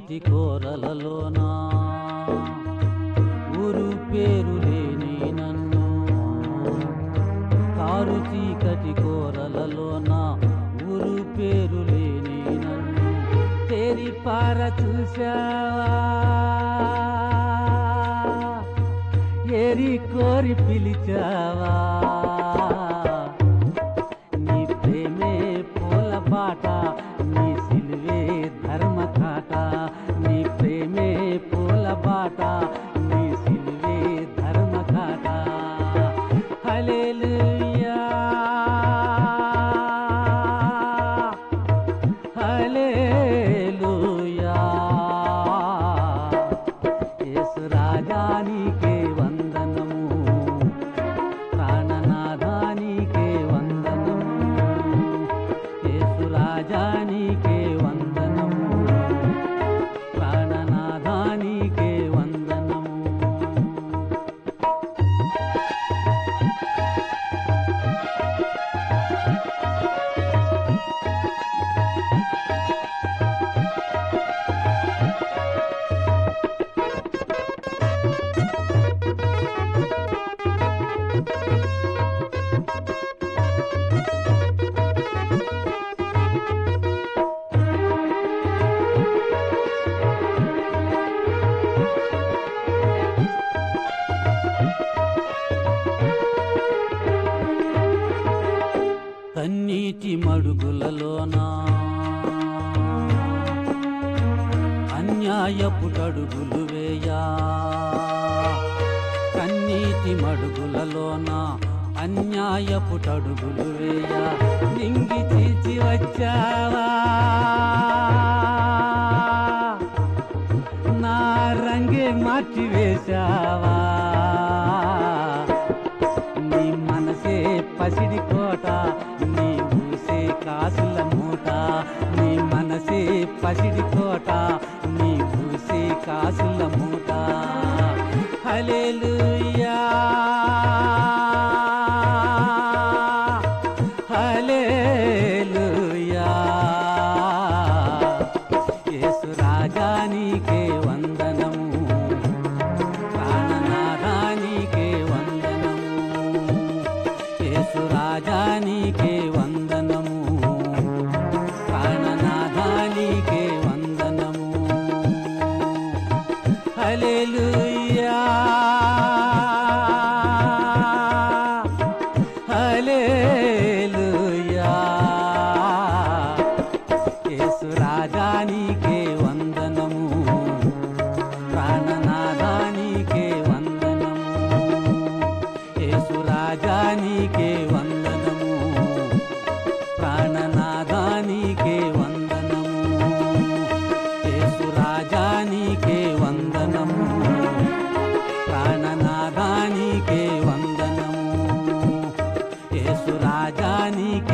చీకటి కోరలలోనా ఊరు పేరు లేని నన్ను కారు చీకటి కోరలలోన ఊరు పేరు లేని నన్ను తేరి పార చూశావా ఏరి కోరి పిలిచావా నీ ప్రేమే పూల బాట నీ సిలువే ధర్మ కాట నీ ప్రేమే పూల బాట నీ సిలువే ధర్మ కాట హల్లెలూయా హల్లెలూయా యేసు రాజానికే వందనము ప్రాణనాథానికే వందనము యేసు రాజానికే వందనము ప్రాణనాథానికే వందనము కన్నీటి మడుగులలోనా అన్యాయపు అడుగులు వేయా కన్నీటి మడుగులలోన అన్యాయపు అడుగులు వేయా నింగి చీల్చి వచ్చావా నా రంగే మార్చి వేశావా నీ మనసే పసిడి కోట నీ ఊసే కాసుల మూట నీ మనసే పసిడి కోట నీ ఊసే కాసుల మూట హల్లెలూయా హల్లెలూయా యేసు రాజానికే వందనము ప్రాణనాథానికే వందనము యేసు రాజానికే వందనము ప్రాణనాథానికే వందనము హల్లెలూయా హల్లెలూయా యేసు రాజానికే వందనము ప్రాణనాథానికే వందనము యేసు రాజానికే వందనము ప్రాణనాథానికే వందనము యేసు రాజానికే వందనము ప్రాణనాథానికే వందనము యేసు రాజానికే